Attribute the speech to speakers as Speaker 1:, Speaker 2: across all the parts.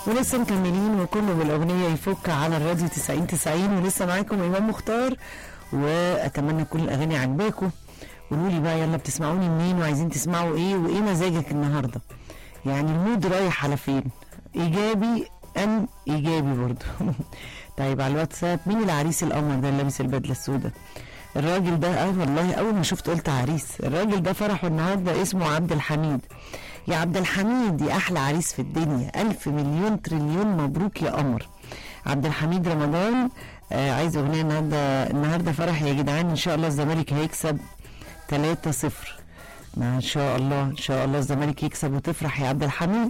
Speaker 1: ولسه مكملين وكله بالاغنيه يفك على الراديو 90 90 ولسه معاكم امام مختار واتمنى كل الاغاني عجباكم قولوا لي بقى يلا بتسمعوني منين وعايزين تسمعوا ايه وايه مزاجك النهارده يعني المود رايح على فين ايجابي ام ايجابي برضه طيب على الواتساب مين العريس القمر ده اللي لابس البدله السوداء الراجل ده اه والله اول ما شفت قلت عريس الراجل ده فرحه النهارده اسمه عبد الحميد يا عبد الحميد يا احلى عريس في الدنيا الف مليون تريليون مبروك يا قمر عبد الحميد رمضان آه عايز اغنيه النهارده النهارده فرح يا جدعان ان شاء الله الزمالك هيكسب 3 0 ما ان شاء الله ان شاء الله الزمالك يكسب وتفرح يا عبد الحميد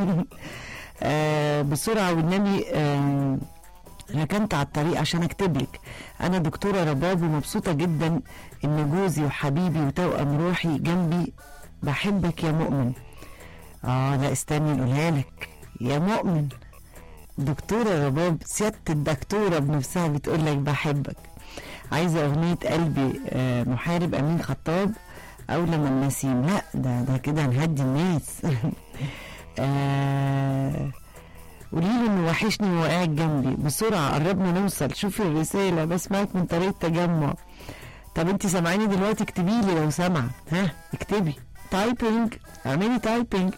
Speaker 1: آه بسرعه والنبي آه ركنت على الطريق عشان اكتب لك انا دكتوره رباب ومبسوطه جدا ان جوزي وحبيبي وتوأم روحي جنبي بحبك يا مؤمن اه لا استني نقولها لك يا مؤمن دكتورة رباب سيادة الدكتورة بنفسها بتقول لك بحبك عايزة أغنية قلبي آه محارب أمين خطاب أو لما النسيم لا ده ده كده هنهدي الناس آه قولي له انه وحشني وهو قاعد جنبي بسرعه قربنا نوصل شوفي الرساله بسمعك من طريق التجمع طب انت سامعاني دلوقتي اكتبي لي لو سامعه ها اكتبي تايبنج اعملي تايبنج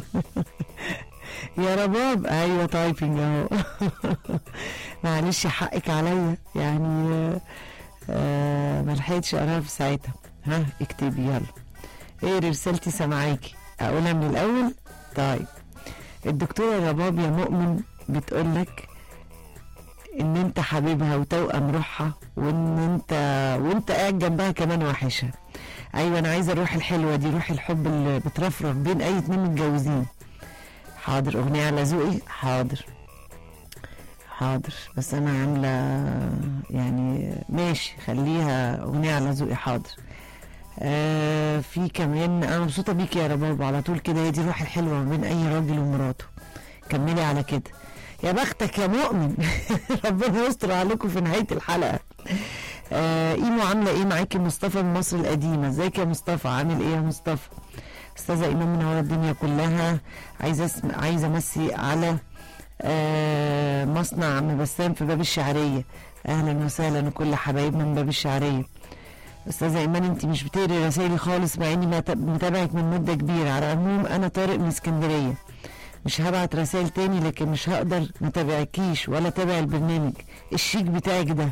Speaker 1: يا رباب ايوه تايبنج اهو معلش حقك عليا يعني آه آه ملحقتش اقراها في ساعتها ها اكتبي يلا ايه رسالتي سامعاكي اقولها من الاول طيب الدكتورة رباب يا مؤمن بتقولك ان انت حبيبها وتوأم روحها وان انت وانت قاعد جنبها كمان وحشها ايوه انا عايزه الروح الحلوه دي روح الحب اللي بترفرف بين اي اتنين متجوزين حاضر اغنيه على ذوقي حاضر حاضر بس انا عامله يعني ماشي خليها اغنيه على ذوقي حاضر آه في كمان انا مبسوطه بيك يا رباب على طول كده هي دي الروح الحلوه ما بين اي راجل ومراته كملي على كده يا بختك يا مؤمن ربنا يستر عليكم في نهايه الحلقه آه ايمو عامله ايه معاكي مصطفى من مصر القديمه ازيك يا مصطفى عامل ايه يا مصطفى استاذه ايمان منوره الدنيا كلها عايزه اسم عايزه امسي على آه مصنع عم بسام في باب الشعريه اهلا وسهلا وكل حبايبنا من باب الشعريه استاذه ايمان انت مش بتقري رسائلي خالص مع اني متابعك من مده كبيره على العموم انا طارق من اسكندريه مش هبعت رسائل تاني لكن مش هقدر ما تابعكيش ولا تابع البرنامج الشيك بتاعك ده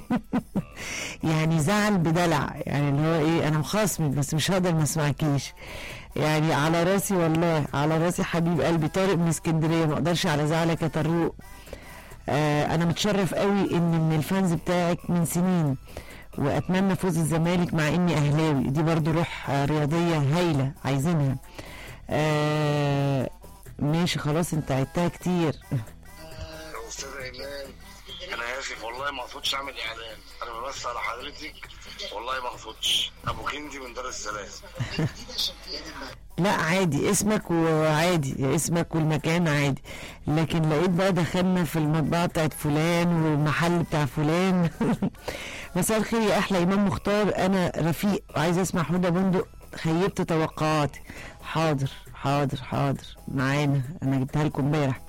Speaker 1: يعني زعل بدلع يعني اللي هو ايه انا مخاصمك بس مش هقدر ما اسمعكيش يعني على راسي والله على راسي حبيب قلبي طارق من اسكندريه ما اقدرش على زعلك يا طروق آه انا متشرف قوي ان من الفانز بتاعك من سنين واتمنى فوز الزمالك مع اني اهلاوي دي برضو روح رياضيه هايله عايزينها آه ماشي خلاص انت عدتها كتير
Speaker 2: استاذ ايمان انا اسف والله ما اقصدش اعمل اعلان انا ببص على حضرتك والله ما اقصدش ابو كندي من دار السلام
Speaker 1: لا عادي اسمك وعادي اسمك والمكان عادي لكن لقيت بقى دخلنا في المطبعة بتاعت فلان والمحل بتاع فلان مساء الخير يا احلى امام مختار انا رفيق وعايز اسمع حوده بندق خيبت توقعاتي حاضر حاضر حاضر معانا انا جبتها لكم امبارح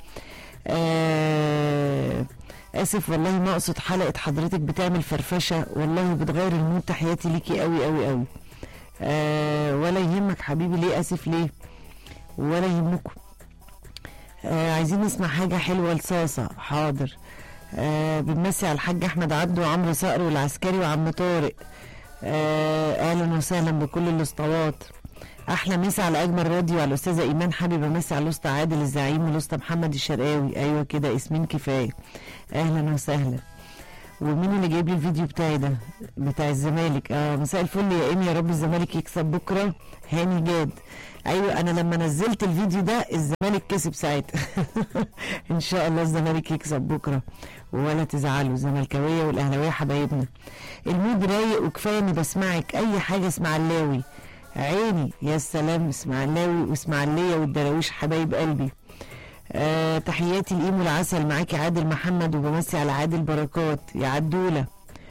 Speaker 1: آه اسف والله ما اقصد حلقه حضرتك بتعمل فرفشه والله بتغير المود تحياتي ليكي قوي قوي قوي آه ولا يهمك حبيبي ليه اسف ليه ولا يهمكم آه عايزين نسمع حاجه حلوه لصاصه حاضر آه بنمسي على الحاج احمد عبده وعمرو صقر والعسكري وعم طارق آه اهلا وسهلا بكل الاسطوات احلى مسا على اجمل راديو على الاستاذه ايمان حابب امسي على الاسطى عادل الزعيم والاسطى محمد الشرقاوي ايوه كده اسمين كفايه اهلا وسهلا ومين اللي جايب لي الفيديو بتاعي ده بتاع الزمالك اه مساء الفل يا ايمي يا رب الزمالك يكسب بكره هاني جاد ايوه انا لما نزلت الفيديو ده الزمالك كسب ساعتها ان شاء الله الزمالك يكسب بكره ولا تزعلوا الزملكاويه والاهلاويه حبايبنا المود رايق وكفايه اني بسمعك اي حاجه اسماعيلاوي عيني يا سلام اسماعيلاوي واسماعيليه والدراويش حبايب قلبي آه تحياتي الايمو العسل معاكي عادل محمد وبمسي على عادل بركات يا عدوله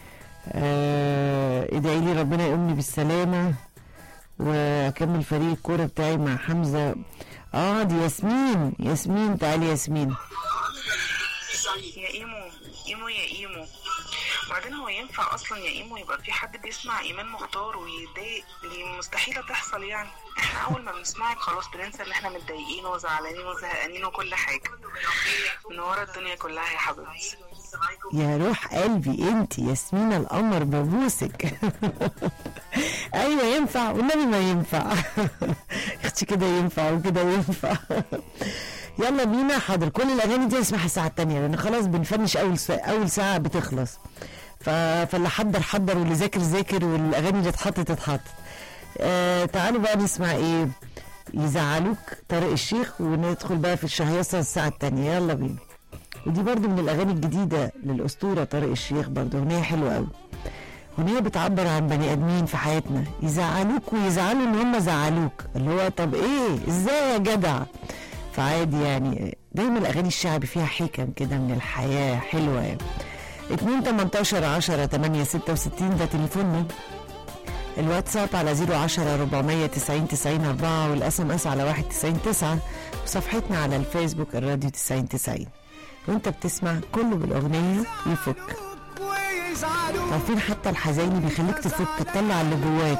Speaker 1: آه ادعي لي ربنا يقومني بالسلامه واكمل فريق الكوره بتاعي مع حمزه اه دي ياسمين ياسمين تعالي ياسمين
Speaker 3: يا ايمو ايمو يا ايمو وبعدين هو ينفع اصلا يا ايمو يبقى في حد بيسمع ايمان مختار ويتضايق دي مستحيله تحصل يعني احنا اول ما بنسمعك خلاص بننسى ان احنا متضايقين وزعلانين وزهقانين وكل حاجه من ورا الدنيا كلها يا حبيبتي
Speaker 1: يا روح قلبي انت ياسمين القمر ببوسك ايوه ينفع والنبي ما ينفع اختي كده ينفع وكده ينفع يلا بينا حاضر كل الاغاني دي اسمعها الساعه التانية لان خلاص بنفنش اول ساعة اول ساعه بتخلص ف... فاللي حضر حضر واللي ذاكر ذاكر والاغاني اللي اتحطت اتحطت آه تعالوا بقى نسمع ايه يزعلوك طارق الشيخ وندخل بقى في الشهيصه الساعه التانية يلا بينا ودي برضو من الاغاني الجديده للاسطوره طارق الشيخ برضو اغنيه حلوه قوي اغنيه بتعبر عن بني ادمين في حياتنا يزعلوك ويزعلوا ان هم زعلوك اللي هو طب ايه ازاي يا جدع فعادي يعني دايما الاغاني الشعبي فيها حكم كده من الحياه حلوه يعني 2 18 10 8 66 ده تليفوننا الواتساب على 010 490 90 4 والاس ام اس على 199 9 وصفحتنا على الفيسبوك الراديو 90 90 وانت بتسمع كله بالاغنيه يفك عارفين حتى الحزيني بيخليك تفك تطلع اللي جواك